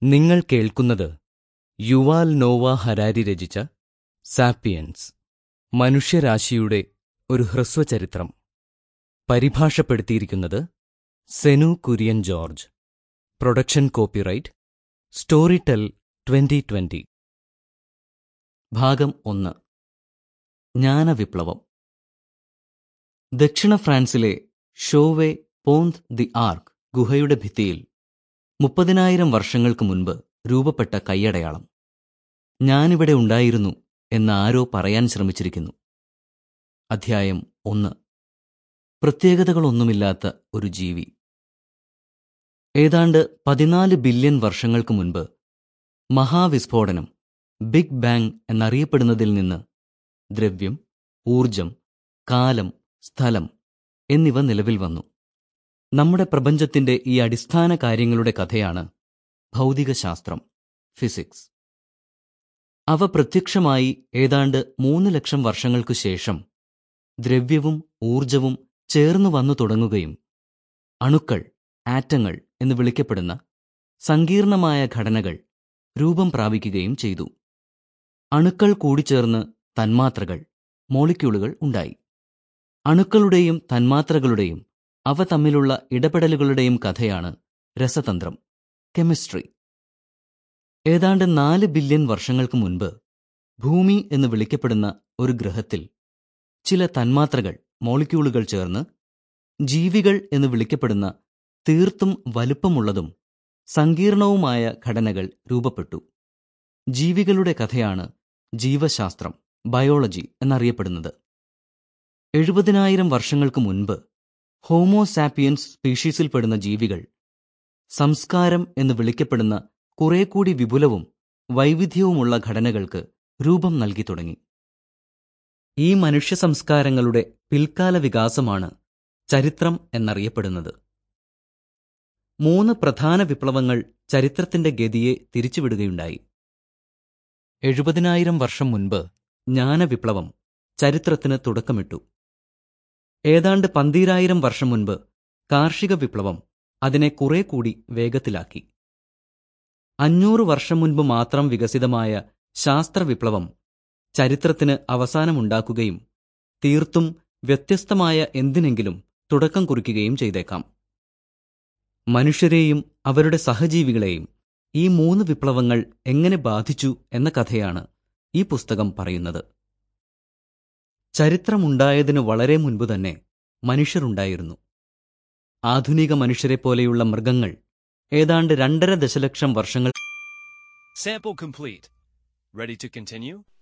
നിങ്ങൾ കേൾക്കുന്നത് Yuval Noah Harari രചിച്ച സാപ്പിയൻസ് മനുഷ്യരാശിയുടെ ഒരു ഹ്രസ്വചരിത്രം പരിഭാഷപ്പെടുത്തിയിരിക്കുന്നത് Senu Kurian George production copyright Storytel twenty twenty ഭാഗം ഒന്ന് ജ്ഞാനവിപ്ലവം ദക്ഷിണ ഫ്രാൻസിലെ ഷോവെ പോന്ത് ദി ആർക്ക് ഗുഹയുടെ ഭിത്തിയിൽ മുപ്പതിനായിരം വർഷങ്ങൾക്ക് മുൻപ് രൂപപ്പെട്ട കൈയടയാളം ഞാനിവിടെ ഉണ്ടായിരുന്നു എന്ന് ആരോ പറയാൻ ശ്രമിച്ചിരിക്കുന്നു അധ്യായം ഒന്ന് പ്രത്യേകതകളൊന്നുമില്ലാത്ത ഒരു ജീവി ഏതാണ്ട് പതിനാല് ബില്യൺ വർഷങ്ങൾക്ക് മുൻപ് മഹാവിസ്ഫോടനം ബിഗ് ബാങ് എന്നറിയപ്പെടുന്നതിൽ നിന്ന് ദ്രവ്യം ഊർജം കാലം സ്ഥലം എന്നിവ നിലവിൽ വന്നു നമ്മുടെ പ്രപഞ്ചത്തിന്റെ ഈ അടിസ്ഥാന കാര്യങ്ങളുടെ കഥയാണ് ഭൗതികശാസ്ത്രം ഫിസിക്സ് അവ പ്രത്യക്ഷമായി ഏതാണ്ട് മൂന്ന് ലക്ഷം വർഷങ്ങൾക്കു ശേഷം ദ്രവ്യവും ഊർജവും ചേർന്നു വന്നു തുടങ്ങുകയും അണുക്കൾ ആറ്റങ്ങൾ എന്ന് വിളിക്കപ്പെടുന്ന സങ്കീർണമായ ഘടനകൾ രൂപം പ്രാപിക്കുകയും ചെയ്തു അണുക്കൾ കൂടിച്ചേർന്ന് തന്മാത്രകൾ മോളിക്യൂളുകൾ ഉണ്ടായി അണുക്കളുടെയും തന്മാത്രകളുടെയും അവ തമ്മിലുള്ള ഇടപെടലുകളുടെയും കഥയാണ് രസതന്ത്രം കെമിസ്ട്രി ഏതാണ്ട് നാല് ബില്യൺ വർഷങ്ങൾക്ക് മുൻപ് ഭൂമി എന്ന് വിളിക്കപ്പെടുന്ന ഒരു ഗ്രഹത്തിൽ ചില തന്മാത്രകൾ മോളിക്യൂളുകൾ ചേർന്ന് ജീവികൾ എന്ന് വിളിക്കപ്പെടുന്ന തീർത്തും വലുപ്പമുള്ളതും സങ്കീർണവുമായ ഘടനകൾ രൂപപ്പെട്ടു ജീവികളുടെ കഥയാണ് ജീവശാസ്ത്രം ബയോളജി എന്നറിയപ്പെടുന്നത് എഴുപതിനായിരം വർഷങ്ങൾക്ക് മുൻപ് ഹോമോസാപ്പിയൻസ് സ്പീഷീസിൽപ്പെടുന്ന ജീവികൾ സംസ്കാരം എന്ന് വിളിക്കപ്പെടുന്ന കുറെ കൂടി വിപുലവും വൈവിധ്യവുമുള്ള ഘടനകൾക്ക് രൂപം നൽകി തുടങ്ങി ഈ മനുഷ്യ സംസ്കാരങ്ങളുടെ പിൽക്കാല വികാസമാണ് ചരിത്രം എന്നറിയപ്പെടുന്നത് മൂന്ന് പ്രധാന വിപ്ലവങ്ങൾ ചരിത്രത്തിന്റെ ഗതിയെ തിരിച്ചുവിടുകയുണ്ടായി എഴുപതിനായിരം വർഷം മുൻപ് ജ്ഞാനവിപ്ലവം ചരിത്രത്തിന് തുടക്കമിട്ടു ഏതാണ്ട് പന്തീരായിരം വർഷം മുൻപ് കാർഷിക വിപ്ലവം അതിനെ കുറെ കൂടി വേഗത്തിലാക്കി അഞ്ഞൂറ് വർഷം മുൻപ് മാത്രം വികസിതമായ ശാസ്ത്രവിപ്ലവം ചരിത്രത്തിന് അവസാനമുണ്ടാക്കുകയും തീർത്തും വ്യത്യസ്തമായ എന്തിനെങ്കിലും തുടക്കം കുറിക്കുകയും ചെയ്തേക്കാം മനുഷ്യരെയും അവരുടെ സഹജീവികളെയും ഈ മൂന്ന് വിപ്ലവങ്ങൾ എങ്ങനെ ബാധിച്ചു എന്ന കഥയാണ് ഈ പുസ്തകം പറയുന്നത് ചരിത്രമുണ്ടായതിനു വളരെ മുൻപ് തന്നെ മനുഷ്യരുണ്ടായിരുന്നു ആധുനിക മനുഷ്യരെപ്പോലെയുള്ള മൃഗങ്ങൾ ഏതാണ്ട് രണ്ടര ദശലക്ഷം വർഷങ്ങൾ Sample complete. Ready to continue?